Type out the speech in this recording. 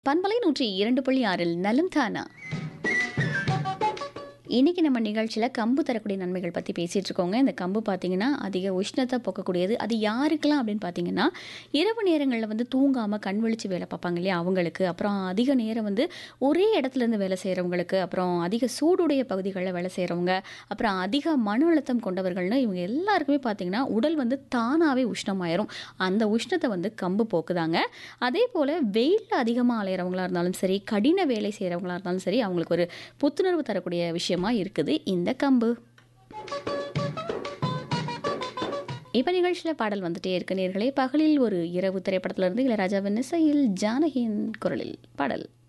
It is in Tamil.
பண்பலை நூற்றி இரண்டு புள்ளி ஆறில் நலம் தானா இன்றைக்கி நம்ம நிகழ்ச்சியில் கம்பு தரக்கூடிய நன்மைகள் பற்றி பேசிகிட்டு இருக்கோங்க இந்த கம்பு பார்த்திங்கன்னா அதிக உஷ்ணத்தை போக்கக்கூடியது அது யாருக்கெல்லாம் அப்படின்னு பார்த்தீங்கன்னா இரவு நேரங்களில் வந்து தூங்காமல் கண் விழிச்சு வேலை பார்ப்பாங்க இல்லையா அவங்களுக்கு அப்புறம் அதிக நேரம் வந்து ஒரே இடத்துல இருந்து வேலை செய்கிறவங்களுக்கு அப்புறம் அதிக சூடுடைய பகுதிகளில் வேலை செய்கிறவங்க அப்புறம் அதிக மன அழுத்தம் கொண்டவர்கள்னு இவங்க எல்லாருக்குமே பார்த்திங்கன்னா உடல் வந்து தானாகவே உஷ்ணமாயிரும் அந்த உஷ்ணத்தை வந்து கம்பு போக்குதாங்க அதே போல் வெயிலில் அதிகமாக அலையிறவங்களா இருந்தாலும் சரி கடின வேலை செய்கிறவங்களா இருந்தாலும் சரி அவங்களுக்கு ஒரு புத்துணர்வு தரக்கூடிய விஷயமா இருக்குது இந்த கம்பு இப்போ நிகழ்ச்சியில் பாடல் வந்துட்டே இருக்க நேர்களே பகலில் ஒரு இரவு திரைப்படத்திலிருந்து இளையராஜாவின் இசையில் ஜானகியின் குரலில் பாடல்